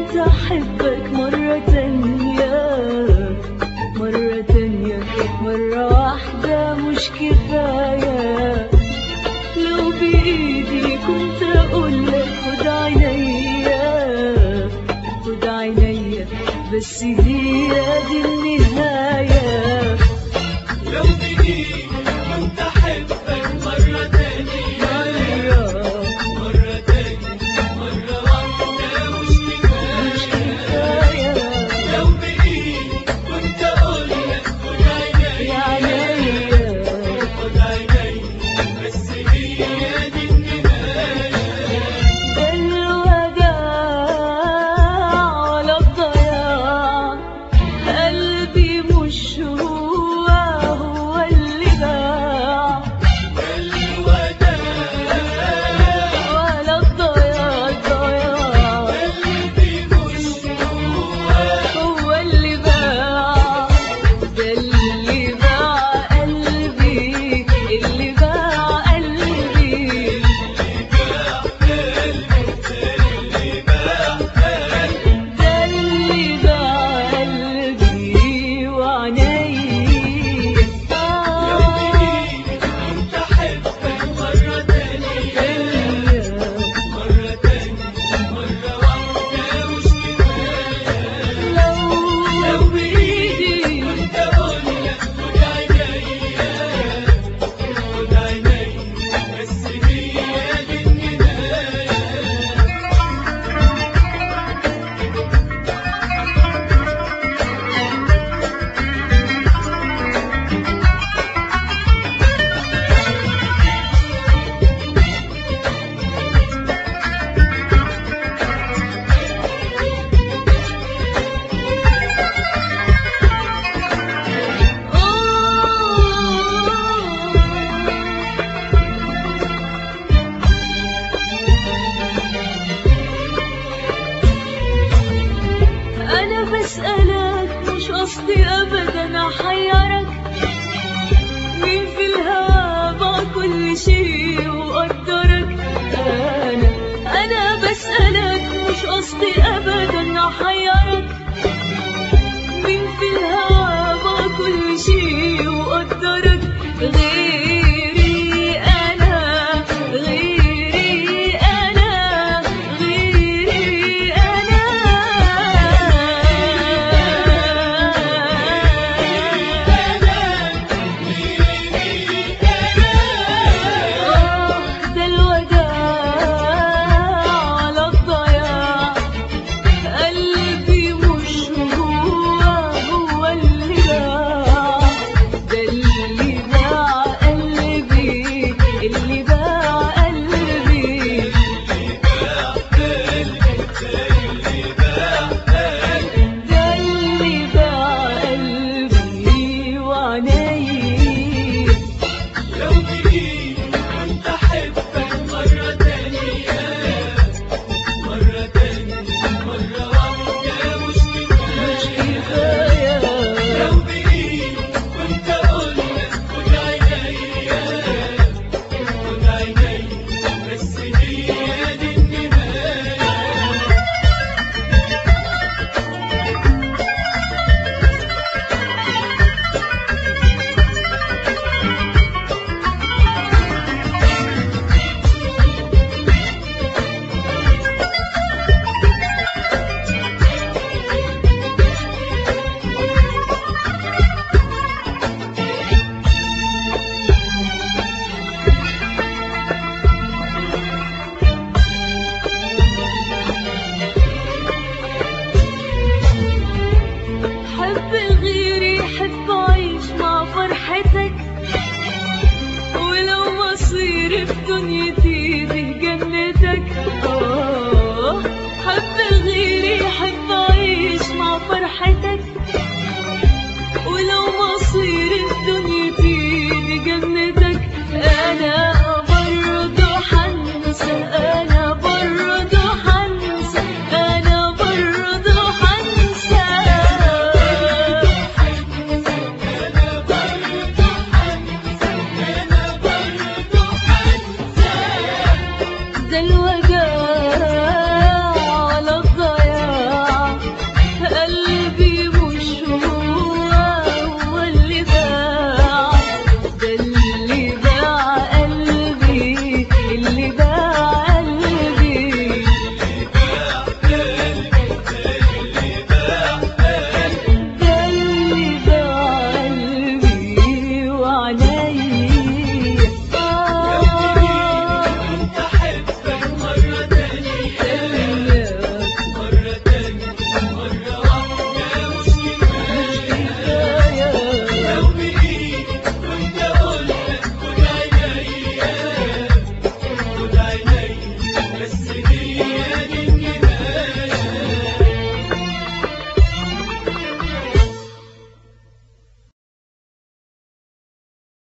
كنت أحبك مرة تانية مرة تانية مرة واحدة مش كفاية لو بإيدي كنت أقولك خد عينيا خد عينيا بس هي دي النهاية لو بإيدي كنت أحبك مرة تانية مرة مرة تانية مرة واحدة مش مش كفاية كفاية لو بإيدي كنت أقولك خد يا عينيا عينيا خد عينيا بس هي دي النهاية الوداع على الضياع قلبي مش هو هو اللي باع الوداع ولا الضياع الضياع قلبي مش هو هو اللي باع ده اللي باع قلبي اللي باع قلبي ده اللي باع قلبي وعيني لو بإيدي كنت أحبك مرة تانية مرة تانية مرة واحدة مش كفاية لو بإيدي كنت أقولك خد عينيا خد عينيا بس هي دي النهاية أنا بسألك مش قصدي أبدا أحيرك مين في الهوى باع كل شيء وقدرك أنا أنا بسألك مش قصدي أبدا أحيرك مين في الهوى باع كل شيء وقدرك غيري أنا غيري أنا غيري أنا ده الوداع على الضياع قلبي مش هو هو اللي باع ده اللي باع قلبي اللي باع قلبي ده اللي باع قلبي وعيني لو بإيدي كنت أحبك مرة تانية مرة تانية مرة واحدة مش مش كفاية كفاية لو بإيدي كنت أقولك خد عينيا خد عينيا بس هي دي النهاية حب غيري حب أعيش مع فرحتك ولو مصيري في دنيتي دي جنتك آه حب غيري حب أعيش مع فرحتك ولو مصيري في دنيتي دي جنتك أنا